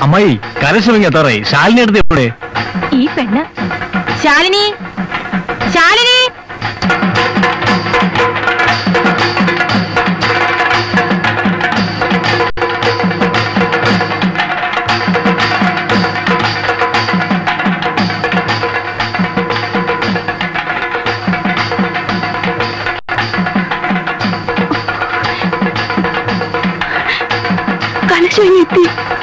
അമ്മായി കലശമിങ്ങ എത്താറായി ശാലിനി അടുത്ത് എവിടെ ഈ പെണ്ണ് ശാലിനി ശാലിനി കലശം എത്തി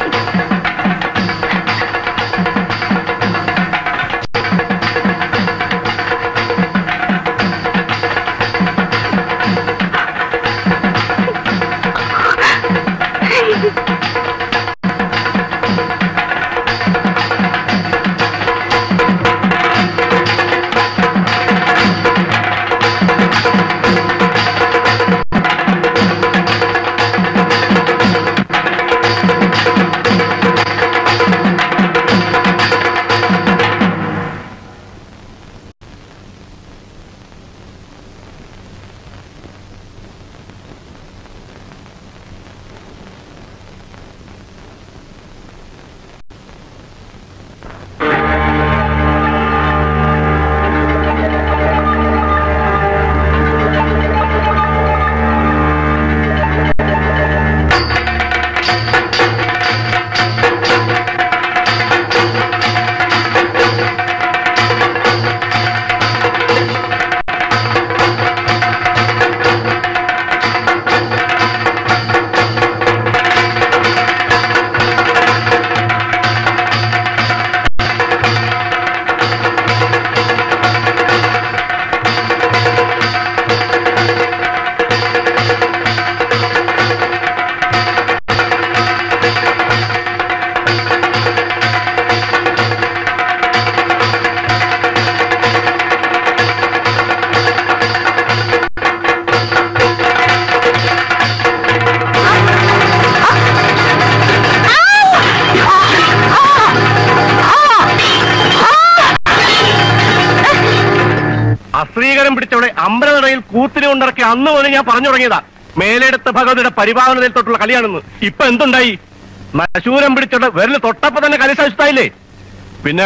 അശ്രീകരം പിടിച്ചവിടെ അമ്പലനടയിൽ കൂത്തിനെ കൊണ്ടിറക്കി അന്ന് മുതൽ ഞാൻ പറഞ്ഞു തുടങ്ങിയതാ മേലെടുത്ത ഭഗവതിയുടെ പരിപാലനയിൽ തൊട്ടുള്ള കളിയാണെന്ന് ഇപ്പൊ എന്തുണ്ടായി നശൂരം പിടിച്ചോണ്ട് വിരല് തൊട്ടപ്പോ തന്നെ കളി സഹിഷ്ടായില്ലേ പിന്നെ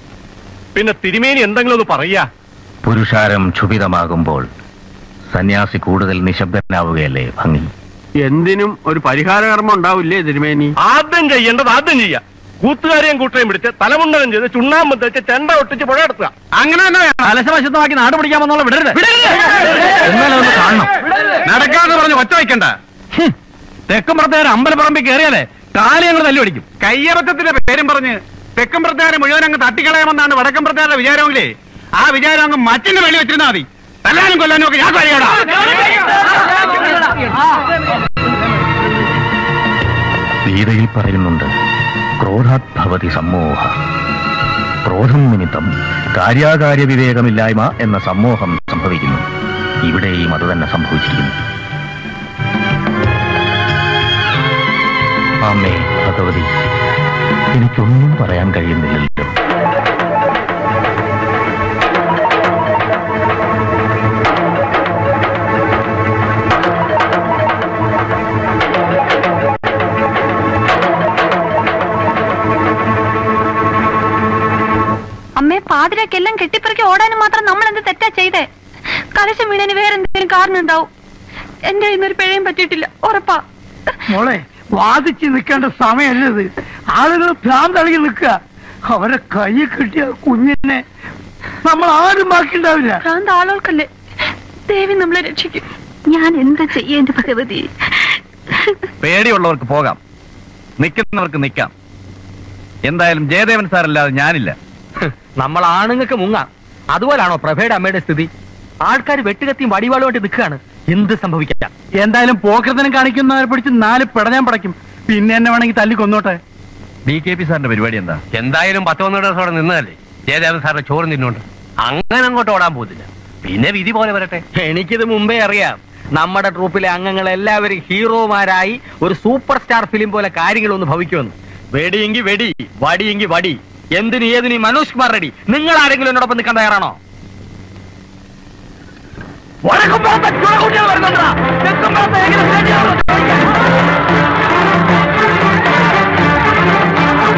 പിന്നെ തിരുമേനി എന്തെങ്കിലും ഒന്ന് പറയാ പുരുഷാരം ക്ഷുഭിതമാകുമ്പോൾ സന്യാസി കൂടുതൽ നിശബ്ദനാവുകയല്ലേ ഭംഗി എന്തിനും ഒരു പരിഹാര കർമ്മം ഉണ്ടാവില്ലേ തിരുമേനി ആദ്യം ചെയ്യേണ്ടത് ആദ്യം ചെയ്യാ കൂത്തുകാരെയും കൂട്ടരെയും പിടിച്ച് തലമുണ്ടനം ചെയ്ത് ചുണ്ണാമ്പ് തെച്ച് ചെണ്ട ഒട്ടിച്ച് പുഴ എടുത്തുക അങ്ങനെ തന്നെ കലശവശുദ്ധമാക്കി നാട് പിടിക്കാമെന്നുള്ള വിടരുത് എന്നാലും ഒന്ന് കാണണം നടക്കാതെ പറഞ്ഞ് ഒച്ച വയ്ക്കണ്ട തെക്കുംപുറത്തുകാർ അമ്പലപ്പറമ്പിൽ കയറിയാലേ കാലയങ്ങൾ തല്ലി പിടിക്കും കയ്യബദ്ധത്തിന്റെ പേരും പറഞ്ഞ് തെക്കുംപുറത്തുകാരെ മുഴുവൻ അങ്ങ് തട്ടിക്കളയാമെന്നാണ് വടക്കംപുറത്തുകാരുടെ വിചാരമെങ്കിലേ ആ വിചാരം അങ്ങ് മറ്റിന്റെ വെളി വെച്ചിരുന്നാ മതി തല്ലാനും കൊല്ലാനും ഒക്കെ ഞാൻ കഴിയടാ ഗീതയിൽ പറയുന്നുണ്ട് ക്രോധാത് ഭവതി സമ്മോഹ ക്രോധം നിമിത്തം കാര്യാകാര്യ വിവേകമില്ലായ്മ എന്ന സമ്മോഹം സംഭവിക്കുന്നു ഇവിടെയും അത് തന്നെ സംഭവിച്ചിരിക്കുന്നു അമ്മേ ഭഗവതി എനിക്കൊന്നും പറയാൻ കഴിയുന്നില്ലല്ലോ അമ്മേ പാതിരക്കെല്ലാം കെട്ടിപ്പറക്കി ഓടാനും മാത്രം നമ്മൾ എന്ത് തെറ്റാ ചെയ്തേ കലശം വീണന് വേറെ എന്തെങ്കിലും കാരണം ഉണ്ടാവും എന്റെ ഇന്നൊരു പിഴയും പറ്റിയിട്ടില്ല ഉറപ്പാ മോളെ വാദിച്ച് നിൽക്കേണ്ട സമയമല്ലത് ആളുകൾ ഭ്രാന്തളകി നിൽക്കുക അവരെ കൈ കിട്ടിയ കുഞ്ഞിനെ നമ്മൾ ആരും ബാക്കിയുണ്ടാവില്ല ഭ്രാന്ത് ആളുകൾക്കല്ലേ ദേവി നമ്മളെ രക്ഷിക്കും ഞാൻ എന്താ ചെയ്യേണ്ട ഭഗവതി പേടിയുള്ളവർക്ക് പോകാം നിൽക്കുന്നവർക്ക് നിൽക്കാം എന്തായാലും ജയദേവൻ സാറല്ലാതെ ഞാനില്ല നമ്മൾ ആണുങ്ങൾക്ക് മുങ്ങാം അതുപോലാണോ പ്രഭയുടെ അമ്മയുടെ സ്ഥിതി ആൾക്കാർ വെട്ടുകത്തിയും വടിവാളുമായിട്ട് നിൽക്കുകയാണ് എന്ത് സംഭവിക്കാം എന്തായാലും പോക്കരത്തിനും കാണിക്കുന്നവരെ പിടിച്ച് നാല് പിടഞ്ഞാൻ പടയ്ക്കും പിന്നെ എന്നെ വേണമെങ്കിൽ തല്ലി കൊന്നോട്ടെ ഡി കെ പി സാറിന്റെ പരിപാടി എന്താ എന്തായാലും പത്ത് പന്ത്രണ്ട് ദിവസം അവിടെ നിന്നതല്ലേ ജയദേവൻ സാറിന്റെ ചോറ് തിന്നോണ്ട് അങ്ങനെ അങ്ങോട്ട് ഓടാൻ പോകുന്നില്ല പിന്നെ വിധി പോലെ വരട്ടെ എനിക്കിത് മുമ്പേ അറിയാം നമ്മുടെ ട്രൂപ്പിലെ അംഗങ്ങൾ എല്ലാവരും ഹീറോമാരായി ഒരു സൂപ്പർ സ്റ്റാർ ഫിലിം പോലെ കാര്യങ്ങളൊന്ന് ഭവിക്കുമെന്ന് വെടിയെങ്കി വെടി വടിയെങ്കി വടി എന്തിന് ഏതിന് ഈ മനോജ് കുമാർ റെഡി നിങ്ങൾ ആരെങ്കിലും എന്നോടൊപ്പം നിൽക്കാൻ തയ്യാറാണോ വടക്കുംപുറത്തെ ചുണക്കുട്ടികൾ വരുന്നുണ്ടെടാ. തെക്കുംപുറത്തെ എങ്ങനെ ശരിയാവുമെന്ന് ചോദിക്കാൻ.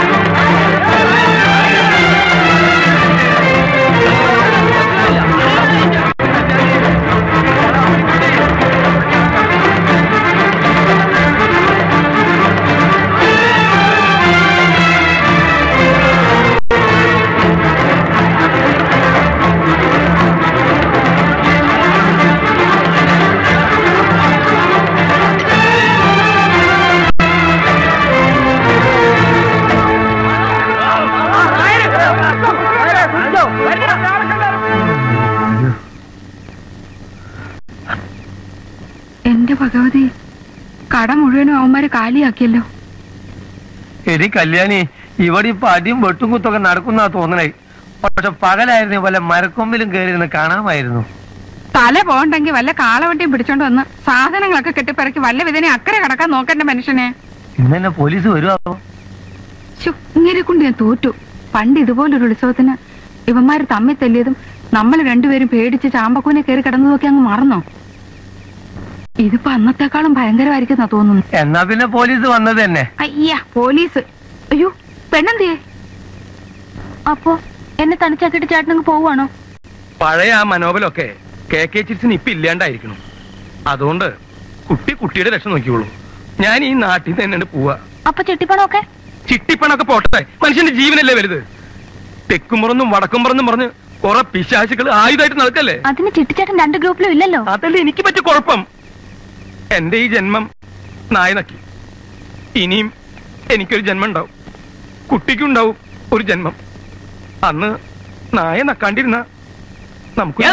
കട മുഴുവനും അവന്മാര് കാലിയാക്കിയല്ലോ എടി കല്യാണി ഇവിടെ ഇപ്പൊ അടിയും വെട്ടും കുത്തൊക്കെ നടക്കുന്ന തോന്നണേ പക്ഷെ പകലായിരുന്നു വല്ല മരക്കൊമ്പിലും കയറിയിരുന്ന് കാണാമായിരുന്നു തല പോകണ്ടെങ്കിൽ വല്ല കാളവണ്ടിയും പിടിച്ചോണ്ട് വന്ന് സാധനങ്ങളൊക്കെ കെട്ടിപ്പിറക്കി വല്ല വിധനെ അക്കരെ കടക്കാൻ നോക്കണ്ട മനുഷ്യനെ ഇന്നെന്നെ പോലീസ് വരുമോ ശ്ശോ, ഇങ്ങനെ കൊണ്ട് ഞാൻ തോറ്റു പണ്ട് ഇതുപോലൊരു ഉത്സവത്തിന് ഇവന്മാര് തമ്മിൽ തല്ലിയതും നമ്മൾ രണ്ടുപേരും പേടിച്ച് ചാമ്പക്കൂനെ കയറി കിടന്നതൊക്കെ അങ്ങ് മറന്നോ ഇതിപ്പോ അന്നത്തെക്കാളും ഭയങ്കരമായിരിക്കുന്ന തോന്നുന്നു എന്നാ പിന്നെ പോലീസ് വന്നത് തന്നെ അയ്യ പോലീസ് അയ്യോ പെണ്ണെന്തിയേ അപ്പോ എന്നെ തനിച്ചാക്കിട്ട് ചേട്ടനങ്ങ് പോവാണോ പഴയ ആ മനോബലൊക്കെ കെ കെ ചിറ്റ്സിന് ഇപ്പൊ ഇല്ലാണ്ടായിരിക്കണം അതുകൊണ്ട് കുട്ടി കുട്ടിയുടെ രക്ഷ നോക്കിയോളൂ ഞാൻ ഈ നാട്ടിൽ നിന്ന് തന്നെ പോവാ അപ്പൊ ചെട്ടിപ്പണമൊക്കെ ചിട്ടിപ്പണൊക്കെ പോട്ടെ മനുഷ്യന്റെ ജീവനല്ലേ വലുത് തെക്കുംപുറന്നും വടക്കുംപുറന്നും പറഞ്ഞ് കുറെ പിശാചുകൾ ആയുധമായിട്ട് നടക്കല്ലേ അതിന് ചിട്ടിച്ചേട്ടൻ രണ്ട് ഗ്രൂപ്പിലും ഇല്ലല്ലോ അതല്ലേ എനിക്ക് പറ്റിയ കുഴപ്പം എന്റെ ഈ ജന്മം നായ നക്കി ഇനിയും എനിക്കൊരു ജന്മം ഉണ്ടാവും കുട്ടിക്കുണ്ടാവും ഒരു ജന്മം അന്ന് നായ നക്കാണ്ടിരുന്ന നമുക്ക്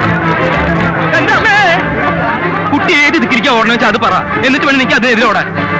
കുട്ടി ഏത് ദിക്കിരിക്കാ ഓടണം വെച്ചാൽ അത് പറ എന്നിട്ട് വേണം എനിക്ക് അതിനെതിരെ ഓടാൻ